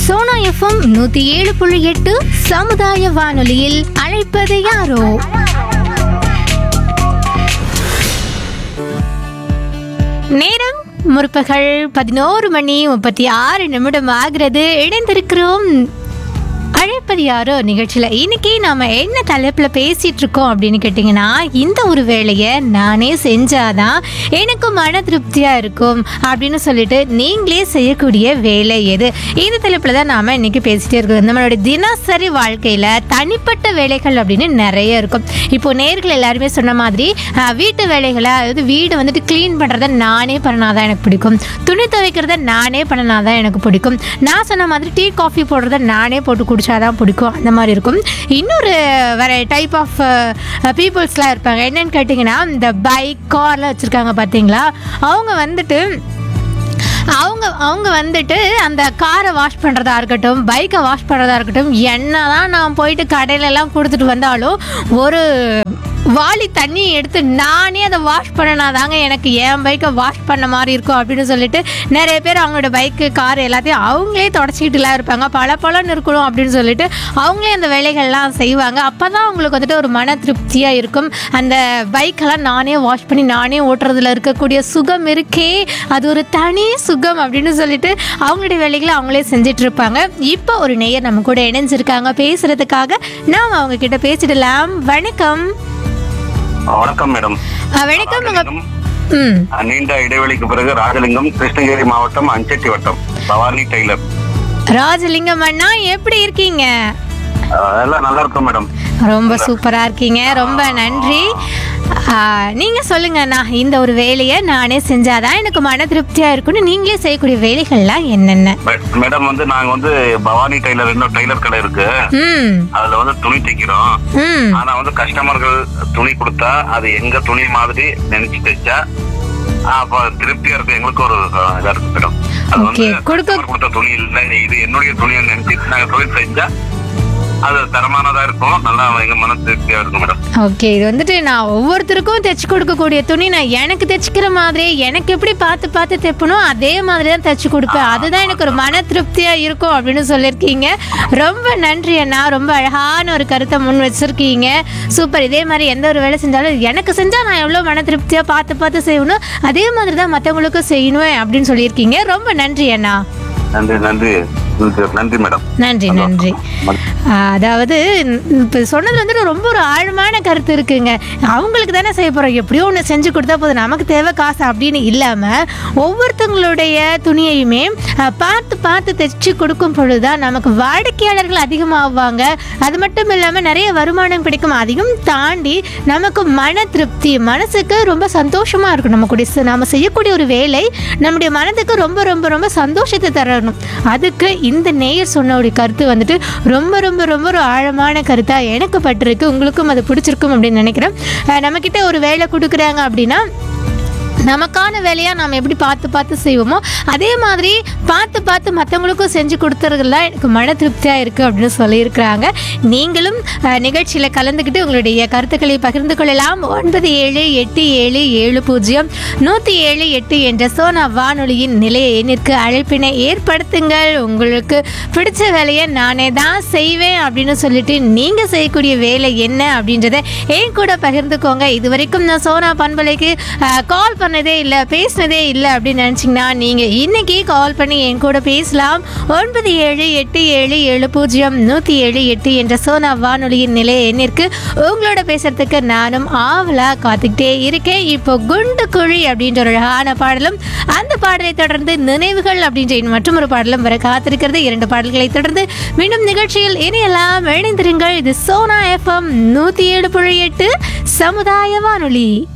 Sona FM நூத்தி ஏழு புள்ளி எட்டு சமுதாய வானொலியில் அழைப்பது யாரோ நேரம் முற்பகல் பதினோரு மணி முப்பத்தி ஆறு நிமிடம் ஆகிறது இணைந்திருக்கிறோம் அழைப்பது யாரோ நிகழ்ச்சியில் இன்னைக்கு நாம என்ன தலைப்பில் பேசிட்டு இருக்கோம் அப்படின்னு கேட்டிங்கன்னா இந்த ஒரு வேலையை நானே செஞ்சாதான் எனக்கு மன திருப்தியாக இருக்கும் அப்படின்னு சொல்லிட்டு நீங்களே செய்யக்கூடிய வேலை எது இந்த தலைப்பில் தான் நாம் இன்னைக்கு பேசிட்டே இருக்கோம் நம்மளுடைய தினசரி வாழ்க்கையில் தனிப்பட்ட வேலைகள் அப்படின்னு நிறைய இருக்கும் இப்போ நேர்கள் எல்லாருமே சொன்ன மாதிரி அஹ், வீட்டு வேலைகளை அதாவது வீடு வந்துட்டு க்ளீன் பண்ணுறத நானே பண்ணாதான் எனக்கு பிடிக்கும் துணி துவைக்கிறத நானே பண்ணனாதான் எனக்கு பிடிக்கும் நான் சொன்ன மாதிரி டீ காஃபி போடுறத நானே போட்டு குடிச்சாதான் பிடிக்கும் அந்த மாதிரி இருக்கும் இன்னொரு வேற டைப் ஆஃப் பீப்புள்ஸ்லாம் இருப்பாங்க என்னன்னு கேட்டிங்கன்னா இந்த பைக் கார்லாம் வச்சுருக்காங்க பார்த்தீங்களா அவங்க வந்துட்டு அவங்க அவங்க வந்துட்டு அந்த காரை வாஷ் பண்ணுறதா இருக்கட்டும் பைக்கை வாஷ் பண்ணுறதா இருக்கட்டும் என்ன தான் நான் போயிட்டு கடையில எல்லாம் கொடுத்துட்டு வந்தாலும் ஒரு வாளி தண்ணி எடுத்து நானே அதை வாஷ் பண்ணனாதாங்க எனக்கு என் பைக்கை வாஷ் பண்ண மாதிரி இருக்கும் அப்படின்னு சொல்லிட்டு நிறைய பேர் அவங்களோட பைக்கு கார் எல்லாத்தையும் அவங்களே தொடச்சிக்கிட்டுலாம் இருப்பாங்க பல பலன்னு இருக்கணும் அப்படின்னு சொல்லிட்டு அவங்களே அந்த வேலைகள்லாம் செய்வாங்க அப்போ தான் அவங்களுக்கு வந்துட்டு ஒரு மன திருப்தியாக இருக்கும் அந்த பைக்கெல்லாம் நானே வாஷ் பண்ணி நானே ஓட்டுறதுல இருக்கக்கூடிய சுகம் இருக்கே அது ஒரு தனி சுகம் அப்படின்னு சொல்லிட்டு அவங்களுடைய வேலைகளை அவங்களே செஞ்சுட்டு இருப்பாங்க இப்போ ஒரு நேயர் நம்ம கூட இணைஞ்சிருக்காங்க பேசுறதுக்காக நாம் அவங்க கிட்ட பேசிடலாம் வணக்கம் வணக்கம் மேடம் அஹ், வணக்கம் உங்க ராஜலிங்கம். ம் நீண்ட இடைவெளிக்கு பிறகு ராஜலிங்கம் கிருஷ்ணகிரி மாவட்டம் அஞ்சட்டி வட்டம் பவானி டெய்லர் ராஜலிங்கம் அண்ணா எப்படி இருக்கீங்க அஹ் எல்லாம் நல்லா இருக்கும் மேடம் ரொம்ப சூப்பரா இருக்கீங்க ரொம்ப நன்றி ஆஹ், நீங்க சொல்லுங்க அண்ணா இந்த ஒரு வேலையை நானே செஞ்சாதான் எனக்கு மன திருப்தியா இருக்கும்னு நீங்களே செய்யக்கூடிய வேலைகள்லாம் என்னென்ன மே- மேடம் வந்து நாங்க வந்து பவானி டெய்லர் இன்னும் டெய்லர் கடை இருக்கு ம் அதுல வந்து துணி தைக்கிறோம் ம் ஆனா வந்து கஸ்டமர்கள் துணி கொடுத்தா அது எங்க துணி மாதிரி நினைச்சு தைச்சா ஆஹ் அப்ப திருப்தியா இருக்கு எங்களுக்கு ஒரு அஹ், இதா இருக்கு மேடம் அது வந்து Okay, கொடுக்க- customer கொடுத்த துணி இல்ல இது என்னுடைய துணியை நினைச்சு நாங்க தொழில் செஞ்சா அது தரமானதா இருக்கும் நல்லா எங்க மன திருப்தியா இருக்கும் மேடம் ஓகே இது வந்துட்டு நான் ஒவ்வொருத்தருக்கும் தைச்சு கொடுக்கக்கூடிய துணி நான் எனக்கு தைச்சிக்கிற மாதிரி எனக்கு எப்படி பார்த்து பார்த்து தைப்பனோ அதே மாதிரி தான் தைச்சு கொடுப்பேன் அதுதான் எனக்கு ஒரு மன திருப்தியாக இருக்கும் அப்படின்னு சொல்லியிருக்கீங்க ரொம்ப நன்றி அண்ணா ரொம்ப அழகான ஒரு கருத்தை முன் வச்சிருக்கீங்க சூப்பர் இதே மாதிரி எந்த ஒரு வேலை செஞ்சாலும் எனக்கு செஞ்சால் நான் எவ்வளோ மன திருப்தியாக பார்த்து பார்த்து செய்யணும் அதே மாதிரி தான் மற்றவங்களுக்கும் செய்யணும் அப்படின்னு சொல்லியிருக்கீங்க ரொம்ப நன்றி அண்ணா நன்றி நன்றி நன்றி மேடம் நன்றி நன்றி ஆஹ் அதாவது இப்போ சொன்னது வந்துட்டு ரொம்ப ஒரு ஆழமான கருத்து இருக்குங்க அவங்களுக்கு தானே செய்ய போகிறோம் எப்படியோ ஒன்று செஞ்சு கொடுத்தா போதும் நமக்கு தேவை காசு அப்படின்னு இல்லாமல் ஒவ்வொருத்தவங்களுடைய துணியையுமே ஆஹ் பார்த்து பார்த்து தைச்சு கொடுக்கும் பொழுது தான் நமக்கு வாடிக்கையாளர்கள் அதிகமாகுவாங்க அது மட்டும் இல்லாமல் நிறைய வருமானம் கிடைக்கும் அதையும் தாண்டி நமக்கு மன திருப்தி மனசுக்கு ரொம்ப சந்தோஷமாக இருக்கும் நம்ம கூட நம்ம செய்யக்கூடிய ஒரு வேலை நம்முடைய மனதுக்கு ரொம்ப ரொம்ப ரொம்ப சந்தோஷத்தை தரணும் அதுக்கு இந்த நேயர் சொன்ன ஒரு கருத்து வந்துட்டு ரொம்ப ரொம்ப ரொம்ப ஒரு ஆழமான கருத்தாக எனக்கு பட்டிருக்கு உங்களுக்கும் அது பிடிச்சிருக்கும் அப்படின்னு நினைக்கிறேன் அஹ் நம்மக்கிட்ட ஒரு வேலை கொடுக்குறாங்க அப்படின்னா நமக்கான வேலையாக நாம் எப்படி பார்த்து பார்த்து செய்வோமோ அதே மாதிரி பார்த்து பார்த்து மற்றவங்களுக்கும் செஞ்சு கொடுத்துறதுல எனக்கு மன திருப்தியாக இருக்குது அப்படின்னு சொல்லியிருக்கிறாங்க நீங்களும் அஹ், நிகழ்ச்சியில் கலந்துக்கிட்டு உங்களுடைய கருத்துக்களை பகிர்ந்து கொள்ளலாம் ஒன்பது ஏழு எட்டு ஏழு ஏழு பூஜ்ஜியம் நூற்றி ஏழு எட்டு என்ற சோனா வானொலியின் நிலைய எண்ணிற்கு அழைப்பினை ஏற்படுத்துங்கள் உங்களுக்கு பிடிச்ச வேலையை நானே தான் செய்வேன் அப்படின்னு சொல்லிட்டு நீங்கள் செய்யக்கூடிய வேலை என்ன அப்படின்றத என் கூட பகிர்ந்துக்கோங்க இது வரைக்கும் நான் சோனா பண்பலைக்கு கால் பண்ணதே இல்லை பேசினதே இல்லை அப்படின்னு நினச்சிங்கன்னா நீங்கள் இன்னைக்கு கால் பண்ணி என் கூட பேசலாம் ஒன்பது ஏழு எட்டு ஏழு ஏழு பூஜ்ஜியம் நூற்றி ஏழு எட்டு என்ற சோனா வானொலியின் நிலைய எண்ணிற்கு உங்களோட பேசுறதுக்கு நானும் ஆவலாக காத்துக்கிட்டே இருக்கேன் இப்போ குண்டு குழி அப்படின்ற ஒரு அழகான பாடலும் அந்த பாடலை தொடர்ந்து நினைவுகள் அப்படின்ற மற்றும் ஒரு பாடலும் வர காத்திருக்கிறது இரண்டு பாடல்களை தொடர்ந்து மீண்டும் நிகழ்ச்சியில் இனியெல்லாம் இணைந்திருங்கள் இது சோனா எஃப்எம் நூற்றி ஏழு புள்ளி எட்டு சமுதாய வானொலி